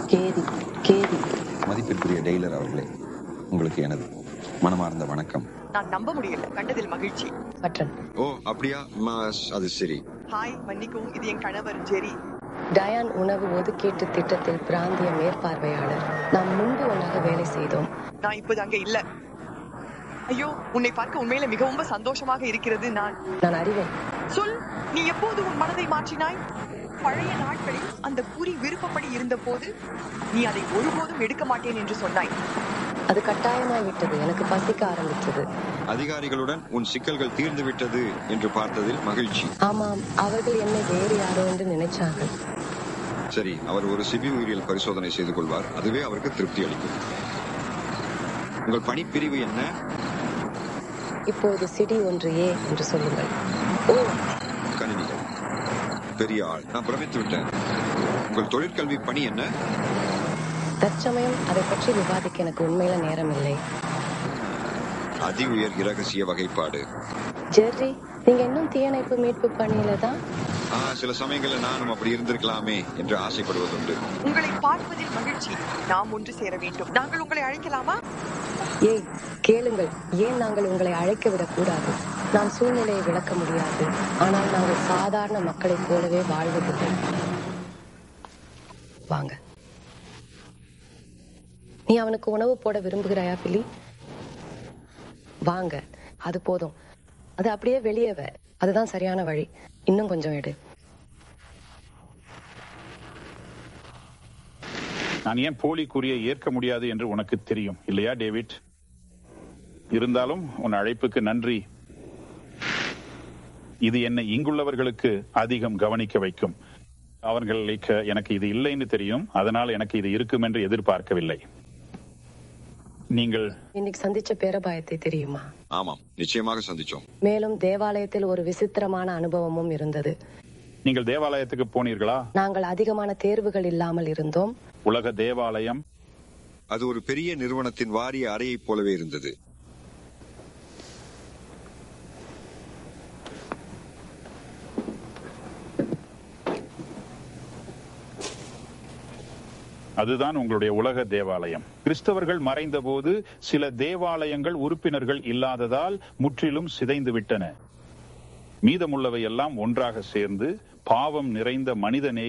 கேதி கேதி மதிப்பிற்குரிய டெய்லர் அவர்களே உங்களுக்கு எனது மனமார்ந்த வணக்கம் நான் நம்ப முடியல கண்டதில் மகிழ்ச்சி பட்டன் ஓ அப்படியா மாஸ், அது சரி ஹாய் மன்னிக்கவும் இது என் கணவர் ஜெரி டயான் உணவு ஒதுக்கீட்டு திட்டத்தில் பிராந்திய மேற்பார்வையாளர் நாம் முன்பு ஒன்றாக வேலை செய்தோம் நான் இப்போது அங்க இல்ல ஐயோ உன்னை பார்க்க உண்மையில மிகவும் சந்தோஷமாக இருக்கிறது நான் நான் அறிவேன் சொல் நீ எப்போது உன் மனதை மாற்றினாய் பழைய நாட்களில் அந்த குறி விருப்பப்படி இருந்த போது நீ அதை ஒருபோதும் எடுக்க மாட்டேன் என்று சொன்னாய் அது கட்டாயமாய் விட்டது எனக்கு பசிக்க ஆரம்பித்தது அதிகாரிகளுடன் உன் சிக்கல்கள் தீர்ந்து விட்டது என்று பார்த்ததில் மகிழ்ச்சி ஆமாம் அவர்கள் என்னை வேறு யாரோ என்று நினைச்சார்கள் சரி அவர் ஒரு சிபி உயிரியல் பரிசோதனை செய்து கொள்வார் அதுவே அவருக்கு திருப்தி அளிக்கும் உங்கள் பணிப்பிரிவு என்ன இப்போது சிடி ஒன்று ஏ என்று சொல்லுங்கள் ஓ கணினிகள் பெரிய ஆள் நான் பிரமித்து விட்டேன் உங்கள் தொழிற்கல்வி பணி என்ன தற்சமயம் அதை பற்றி விவாதிக்க எனக்கு உண்மையில நேரம் இல்லை அதி உயர் இரகசிய வகைப்பாடு ஜெர்ரி நீங்க இன்னும் தீயணைப்பு மீட்பு பணியில தான் ஆ, சில சமயங்களில் நானும் அப்படி இருந்திருக்கலாமே என்று ஆசைப்படுவதுண்டு உங்களை பார்ப்பதில் மகிழ்ச்சி நாம் ஒன்று சேர வேண்டும் நாங்கள் உங்களை அழைக்கலாமா ஏய் கேளுங்கள் ஏன் நாங்கள் உங்களை அழைக்க விடக்கூடாது நாம் சூழ்நிலையை விளக்க முடியாது ஆனால் நாங்கள் சாதாரண மக்களைப் போலவே வாழ்வதில்லை வாங்க நீ அவனுக்கு உணவு போட விரும்புகிறாயா பிலி வாங்க அது போதும் அது அப்படியே வெளியே வ அதுதான் சரியான வழி இன்னும் கொஞ்சம் எடு நான் ஏன் போலி கூறியை ஏற்க முடியாது என்று உனக்கு தெரியும் இல்லையா டேவிட் இருந்தாலும் உன் அழைப்புக்கு நன்றி இது என்னை இங்குள்ளவர்களுக்கு அதிகம் கவனிக்க வைக்கும் அவர்களுக்கு எனக்கு இது இல்லைன்னு தெரியும் அதனால் எனக்கு இது இருக்கும் என்று எதிர்பார்க்கவில்லை நீங்கள் இன்னைக்கு சந்திச்ச பேரபாயத்தை தெரியுமா ஆமாம் நிச்சயமாக சந்திச்சோம் மேலும் தேவாலயத்தில் ஒரு விசித்திரமான அனுபவமும் இருந்தது நீங்கள் தேவாலயத்துக்கு போனீர்களா நாங்கள் அதிகமான தேர்வுகள் இல்லாமல் இருந்தோம் உலக தேவாலயம் அது ஒரு பெரிய நிறுவனத்தின் வாரிய அறையைப் போலவே இருந்தது அதுதான் உங்களுடைய உலக தேவாலயம் கிறிஸ்தவர்கள் மறைந்தபோது சில தேவாலயங்கள் உறுப்பினர்கள் இல்லாததால் முற்றிலும் சிதைந்து விட்டன மீதமுள்ளவை எல்லாம் ஒன்றாக சேர்ந்து பாவம் நிறைந்த மனித